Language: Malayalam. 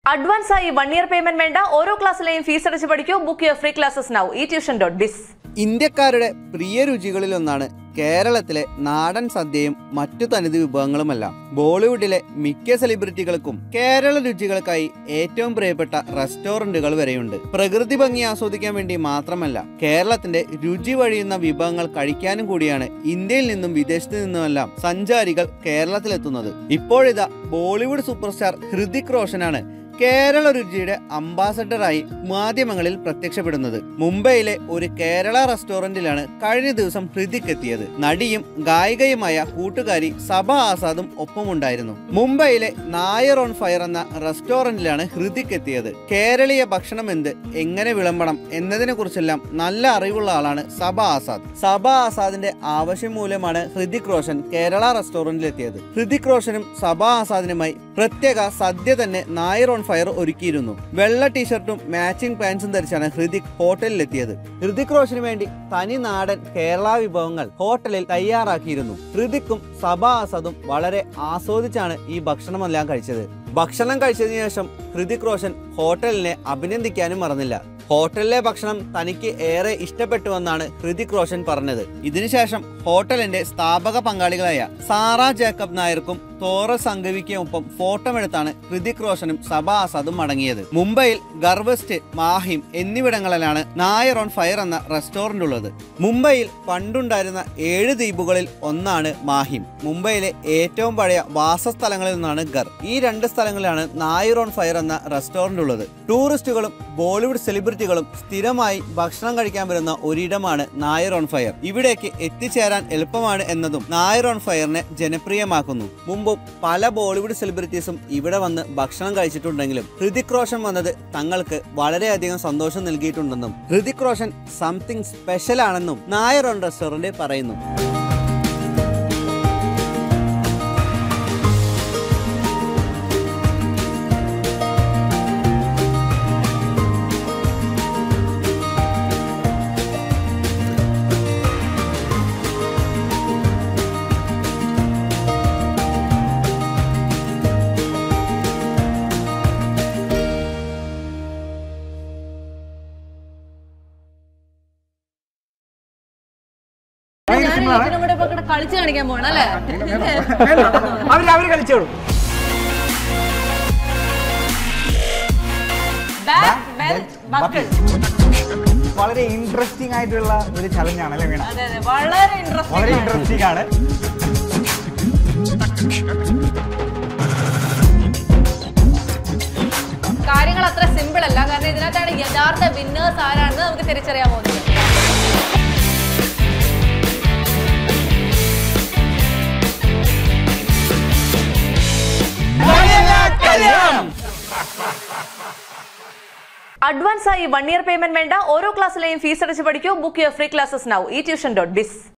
അഡ്വാൻസ് ആയി വൺ ഇയർ പേയ്മെന്റ് വേണ്ട ഓരോ ക്ലാസ്സിലെയും ഫീസ് അടച്ച് പഠിക്കൂ book your free classes now ഈ ട്യൂഷൻ ഡോട്ട് ബിസ് ഇന്ത്യക്കാരുടെ പ്രിയ രുചികളിലൊന്നാണ് കേരളത്തിലെ നാടൻ സദ്യയും മറ്റു തനത് വിഭവങ്ങളുമെല്ലാം ബോളിവുഡിലെ മിക്ക സെലിബ്രിറ്റികൾക്കും കേരള രുചികൾക്കായി ഏറ്റവും പ്രിയപ്പെട്ട റെസ്റ്റോറന്റുകൾ വരെയുണ്ട് പ്രകൃതി ഭംഗി ആസ്വദിക്കാൻ വേണ്ടി മാത്രമല്ല കേരളത്തിന്റെ രുചി വഴിയുന്ന വിഭവങ്ങൾ കഴിക്കാനും കൂടിയാണ് ഇന്ത്യയിൽ നിന്നും വിദേശത്ത് നിന്നുമെല്ലാം സഞ്ചാരികൾ കേരളത്തിലെത്തുന്നത് ഇപ്പോഴിതാ ബോളിവുഡ് സൂപ്പർ സ്റ്റാർ ഹൃതിക് റോഷനാണ് കേരള രുചിയുടെ അംബാസഡറായി മാധ്യമങ്ങളിൽ പ്രത്യക്ഷപ്പെടുന്നത് മുംബൈയിലെ ഒരു കേരള റെസ്റ്റോറന്റിലാണ് കഴിഞ്ഞ ദിവസം ഹൃതിക് എത്തിയത് നടിയും ഗായികയുമായ കൂട്ടുകാരി സഭ ആസാദും ഒപ്പമുണ്ടായിരുന്നു മുംബൈയിലെ നായർ ഓൺ ഫയർ എന്ന റെസ്റ്റോറന്റിലാണ് ഹൃതിക് എത്തിയത് കേരളീയ ഭക്ഷണം എന്ത് എങ്ങനെ വിളമ്പണം എന്നതിനെ കുറിച്ചെല്ലാം നല്ല അറിവുള്ള ആളാണ് സഭ ആസാദ് സഭ ആസാദിന്റെ ആവശ്യം മൂലമാണ് ഹൃതിക് റോഷൻ കേരള റെസ്റ്റോറന്റിൽ എത്തിയത് ഹൃതിക് റോഷനും സഭ ആസാദിനുമായി പ്രത്യേക സദ്യ തന്നെ നായർ ഓൺ ഫയർ ഒരുക്കിയിരുന്നു വെള്ള ടീഷർട്ടും മാച്ചിങ് പാൻസും ധരിച്ചാണ് ഹൃതിക് ഹോട്ടലിലെത്തിയത് ഹൃതിക് റോഷന് വേണ്ടി തനി നാടൻ കേരള വിഭവങ്ങൾ ഹോട്ടലിൽ തയ്യാറാക്കിയിരുന്നു ഹൃതിക്കും സഭ ആസാദും വളരെ ആസ്വദിച്ചാണ് ഈ ഭക്ഷണമെല്ലാം കഴിച്ചത് ഭക്ഷണം കഴിച്ചതിനു ശേഷം ഹൃതിക് റോഷൻ ഹോട്ടലിനെ അഭിനന്ദിക്കാനും മറന്നില്ല ഹോട്ടലിലെ ഭക്ഷണം തനിക്ക് ഏറെ ഇഷ്ടപ്പെട്ടുവെന്നാണ് ഹൃതിക് റോഷൻ പറഞ്ഞത് ഇതിനുശേഷം ഹോട്ടലിന്റെ സ്ഥാപക പങ്കാളികളായ സാറ ജേക്കബ് നായർക്കും തോറസ് സംഘവിക്കുമൊപ്പം ഫോട്ടോ എടുത്താണ് ഹൃതിക് റോഷനും സഭ ആസാദും മടങ്ങിയത് മുംബൈയിൽ ഗർവസ്റ്റ് മാഹിം എന്നിവിടങ്ങളിലാണ് നായർ ഓൺ ഫയർ എന്ന റെസ്റ്റോറന്റ് ഉള്ളത് മുംബൈയിൽ പണ്ടുണ്ടായിരുന്ന ഏഴ് ദ്വീപുകളിൽ ഒന്നാണ് മാഹിം മുംബൈയിലെ ഏറ്റവും പഴയ വാസസ്ഥലങ്ങളിൽ ഒന്നാണ് ഗർ ഈ രണ്ട് സ്ഥലങ്ങളിലാണ് നായർ ഓൺ ഫയർ എന്ന റെസ്റ്റോറന്റ് ഉള്ളത് ടൂറിസ്റ്റുകളും ബോളിവുഡ് സെലിബ്രിറ്റികളും സ്ഥിരമായി ഭക്ഷണം കഴിക്കാൻ വരുന്ന ഒരിടമാണ് നായർ ഓൺ ഫയർ ഇവിടേക്ക് എത്തിച്ചേരാൻ എളുപ്പമാണ് എന്നതും നായർ ഓൺ ഫയറിനെ ജനപ്രിയമാക്കുന്നു മുമ്പും പല ബോളിവുഡ് സെലിബ്രിറ്റീസും ഇവിടെ വന്ന് ഭക്ഷണം കഴിച്ചിട്ടുണ്ടെങ്കിലും ഹൃതിക് റോഷൻ വന്നത് തങ്ങൾക്ക് വളരെയധികം സന്തോഷം നൽകിയിട്ടുണ്ടെന്നും ഹൃതിക് റോഷൻ സംതിങ് സ്പെഷ്യൽ ആണെന്നും നായർ ഓൺ റെസ്റ്റോറന്റ് പറയുന്നു ഭയങ്കര simple ആണ്. കൂടെ ഇപ്പൊ ഇവിടെ കളിച്ച് കാണിക്കാൻ പോകണം അല്ലേ അവര് അവര് കളിച്ചോളൂ Back, bell, buckle. വളരെ ഇൻട്രസ്റ്റിംഗ് ആയിട്ടുള്ള ഒരു ചലഞ്ച് ആണ് അല്ലേ വീണ അതെ അതെ വളരെ വളരെ ഇൻട്രസ്റ്റിംഗ് ഇൻട്രസ്റ്റിംഗ് ആണ് കാര്യങ്ങൾ അത്ര സിമ്പിൾ അല്ല കാരണം ഇതിനകത്താണ് യഥാർത്ഥ വിന്നേഴ്സ് ആരാണെന്ന് നമുക്ക് തിരിച്ചറിയാൻ പോകുന്നത് അഡ്വാൻസ് ആയി വൺ ഇയർ പേയ്മെന്റ് വേണ്ട ഓരോ ക്ലാസ്സിലെയും ഫീസ് അടച്ച് പഠിക്കൂ book your free classes now ഈ ട്യൂഷൻ ഡോട്ട് ബിസ്